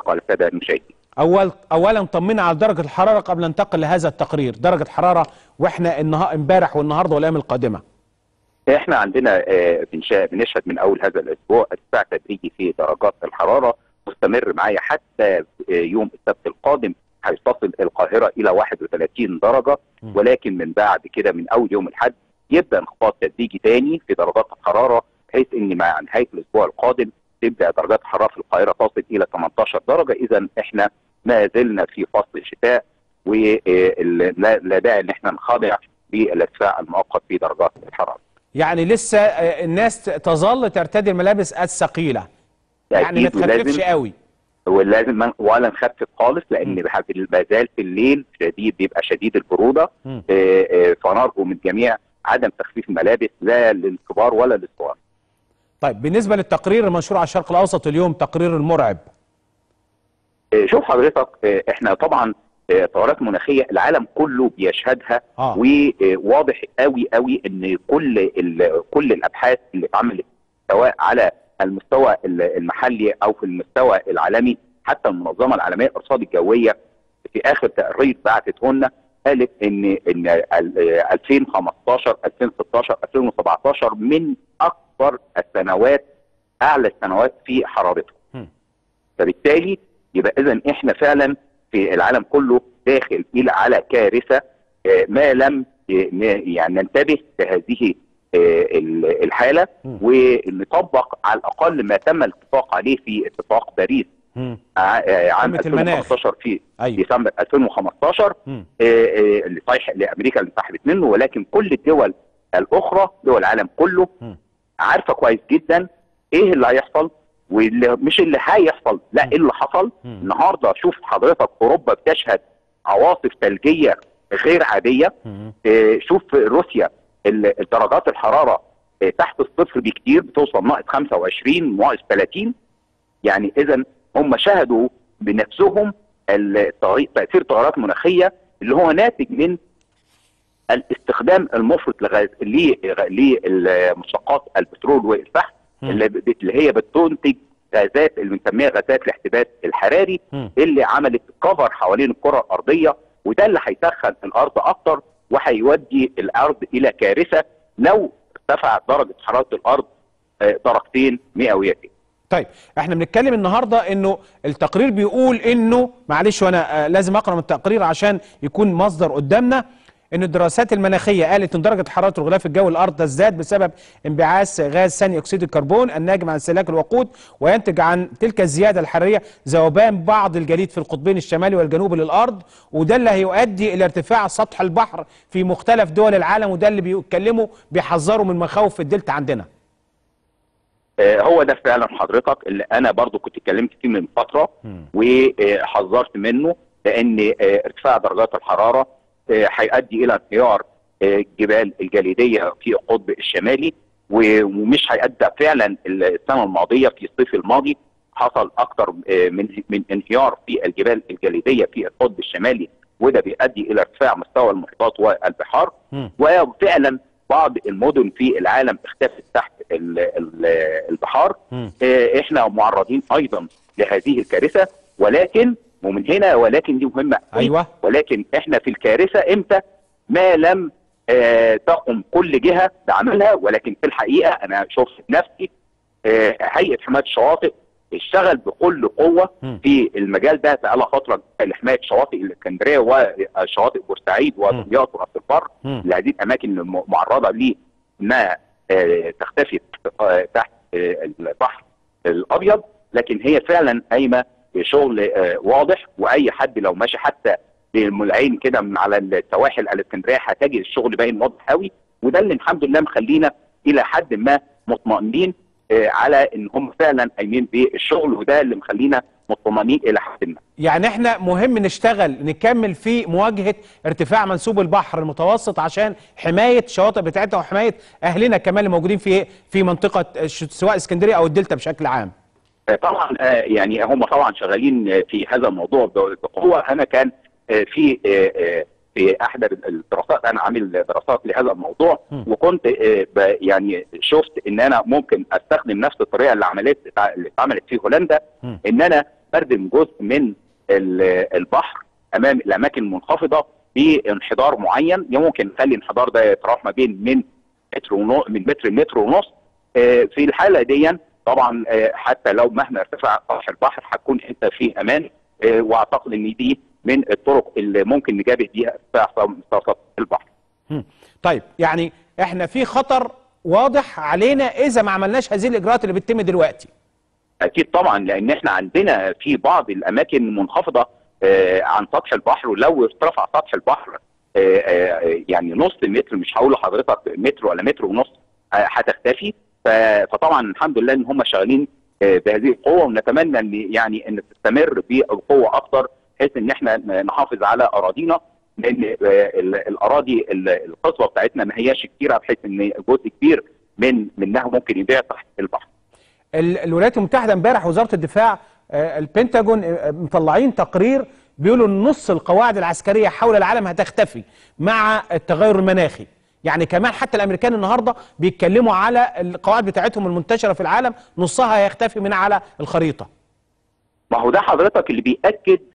حضرتك وعلى الساده المشاهدين. اول اولا طمنا على درجه الحراره قبل ان ننتقل لهذا التقرير درجه الحراره واحنا النهار امبارح والنهارده والايام القادمه احنا عندنا آه، بنشا- بنشهد من اول هذا الاسبوع ارتفاع تدريجي في درجات الحراره مستمر معايا حتى آه، يوم السبت القادم هيتصل القاهره الى 31 درجه م. ولكن من بعد كده من اول يوم الاحد يبدا انخفاض تدريجي تاني في درجات الحراره بحيث ان مع نهايه الاسبوع القادم تبدا درجات الحراره في القاهره تصل الى 18 درجه اذا احنا ما زلنا في فصل الشتاء ولا داعي ان احنا نخاضع بالارتفاع المؤقت في درجات الحراره. يعني لسه آه، الناس تظل ترتدي الملابس الثقيله يعني ما أكيد تخففش ولازم- قوي ولازم من- ولا نخفف خالص لان م. بح- ما زال في الليل شديد بيبقى شديد البروده م. آه، آه، فنرجو من الجميع عدم تخفيف الملابس لا للكبار ولا للصغار. طيب بالنسبه للتقرير المنشور على الشرق الاوسط اليوم تقرير المرعب آه، شوف حضرتك آه، احنا طبعا آه، تغيرات مناخيه العالم كله بيشهدها اه وواضح قوي قوي ان كل ال- كل الابحاث اللي اتعملت سواء على المستوى ال- المحلي او في المستوى العالمي حتى المنظمه العالميه للارصاد الجويه في اخر تقرير بعتته لنا قالت ان ان ال- آه، 2015 2016 2017 من اكثر السنوات اعلى السنوات في حرارتها م. فبالتالي يبقى اذا احنا فعلا في العالم كله داخل الى على كارثه آه، ما لم آه، ن- يعني ننتبه لهذه آه، ال- الحاله م. ونطبق على الاقل ما تم الاتفاق عليه في اتفاق باريس مم. ع- آه، عام قمة المناخ. 2015 في ايوه ديسمبر 2015 مم. آه، آه، اللي صحيح لامريكا اللي انسحبت منه ولكن كل الدول الاخرى دول العالم كله مم. عارفه كويس جدا ايه اللي هيحصل واللي مش اللي هيحصل لا مم. ايه اللي حصل مم. النهارده شوف حضرتك اوروبا بتشهد عواصف ثلجيه غير عاديه مم. آه، شوف روسيا ال- درجات الحراره آه، تحت الصفر بكتير بتوصل ناقص 25 ناقص 30 يعني اذا هم شهدوا بنفسهم التغي- تاثير التغيرات المناخيه اللي هو ناتج من الاستخدام المفرط لغاز ل- لمشتقات البترول والفحم مم. اللي, ب- اللي هي بتنتج غازات اللي بنسميها غازات الاحتباس الحراري مم. اللي عملت كفر حوالين الكره الارضيه وده اللي هيسخن الارض اكتر وهيودي الارض الى كارثه لو ارتفعت درجه حراره الارض آه، درجتين مئويتين. طيب احنا بنتكلم النهارده انه التقرير بيقول انه معلش وانا آه، لازم اقرا من التقرير عشان يكون مصدر قدامنا ان الدراسات المناخيه قالت ان درجه حراره الغلاف الجوي الارض تزداد بسبب انبعاث غاز ثاني اكسيد الكربون الناجم عن استهلاك الوقود وينتج عن تلك الزياده الحراريه ذوبان بعض الجليد في القطبين الشمالي والجنوبي للارض وده اللي هيؤدي الى ارتفاع سطح البحر في مختلف دول العالم وده اللي بيتكلموا بيحذروا من مخاوف في الدلتا عندنا آه، هو ده فعلا حضرتك اللي انا برضو كنت اتكلمت فيه من فتره مم. وحذرت منه لان آه، ارتفاع درجات الحراره آه، هيؤدي الى انهيار آه، الجبال الجليديه في القطب الشمالي و- ومش هيؤدي فعلا السنه الماضيه في الصيف الماضي حصل اكثر من من انهيار في الجبال الجليديه في القطب الشمالي وده بيؤدي الى ارتفاع مستوى المحيطات والبحار مم. وفعلا بعض المدن في العالم اختفت تحت ال- ال- البحار مم. آه، احنا معرضين ايضا لهذه الكارثه ولكن ومن هنا ولكن دي مهمه أوي، ايوه ولكن احنا في الكارثه امتى ما لم آه، تقم كل جهه بعملها ولكن في الحقيقه انا شفت نفسي آه، هيئه حمايه الشواطئ اشتغل بكل قوه مم. في المجال ده بقالها فتره لحمايه شواطئ الاسكندريه وشواطئ بورسعيد ودمياط وراس البر مم. لهذه الاماكن الم- معرضه لانها آه، تختفي آه، تحت آه، البحر الابيض لكن هي فعلا قايمه بشغل آه، واضح واي حد لو ماشي حتى بالعين كده من على السواحل الاسكندريه هتجد الشغل باين واضح قوي وده اللي الحمد لله مخلينا الى حد ما مطمئنين آه، على ان هم فعلا قايمين بالشغل وده اللي مخلينا مطمئنين الى حد ما. يعني احنا مهم نشتغل نكمل في مواجهة ارتفاع منسوب البحر المتوسط عشان حماية الشواطئ بتاعتنا وحماية اهلنا كمان اللي موجودين في في منطقة الش- سواء اسكندرية او الدلتا بشكل عام آه، طبعا آه، يعني هم طبعا شغالين آه، في هذا الموضوع ب- بقوه انا كان آه، في آه، آه، في احدى الدراسات انا عامل دراسات لهذا الموضوع م. وكنت آه، ب- يعني شفت ان انا ممكن استخدم نفس الطريقه اللي عملت اللي اتعملت في هولندا م. ان انا هتستخدم جزء من ال- البحر امام الاماكن المنخفضه بانحدار معين ممكن نخلي الانحدار ده يتراوح ما بين من متر ونص من متر لمتر ونص آه، في الحاله دي طبعا آه، حتى لو مهما ارتفع سطح البحر هتكون انت في امان آه، واعتقد ان دي من الطرق اللي ممكن نجابه بيها ارتفاع سطح البحر. مم. طيب يعني احنا في خطر واضح علينا اذا ما عملناش هذه الاجراءات اللي بتتم دلوقتي اكيد طبعا لان احنا عندنا في بعض الاماكن منخفضه آه، عن سطح البحر ولو ارتفع سطح البحر آه، آه، يعني نص متر مش هقول لحضرتك متر ولا متر ونص آه، هتختفي ف- فطبعا الحمد لله ان هم شغالين آه، بهذه القوه ونتمنى ان يعني ان تستمر بالقوه اكتر بحيث ان احنا نحافظ على اراضينا لان آه، ال- الاراضي ال- القصوى بتاعتنا ما هياش كتيره بحيث ان جزء كبير من منها ممكن يبيع تحت البحر. ال- الولايات المتحده امبارح وزاره الدفاع آه، البنتاجون آه، مطلعين تقرير بيقولوا ان نص القواعد العسكريه حول العالم هتختفي مع التغير المناخي يعني كمان حتى الامريكان النهارده بيتكلموا على القواعد بتاعتهم المنتشره في العالم نصها هيختفي من على الخريطه ما هو ده حضرتك اللي بيأكد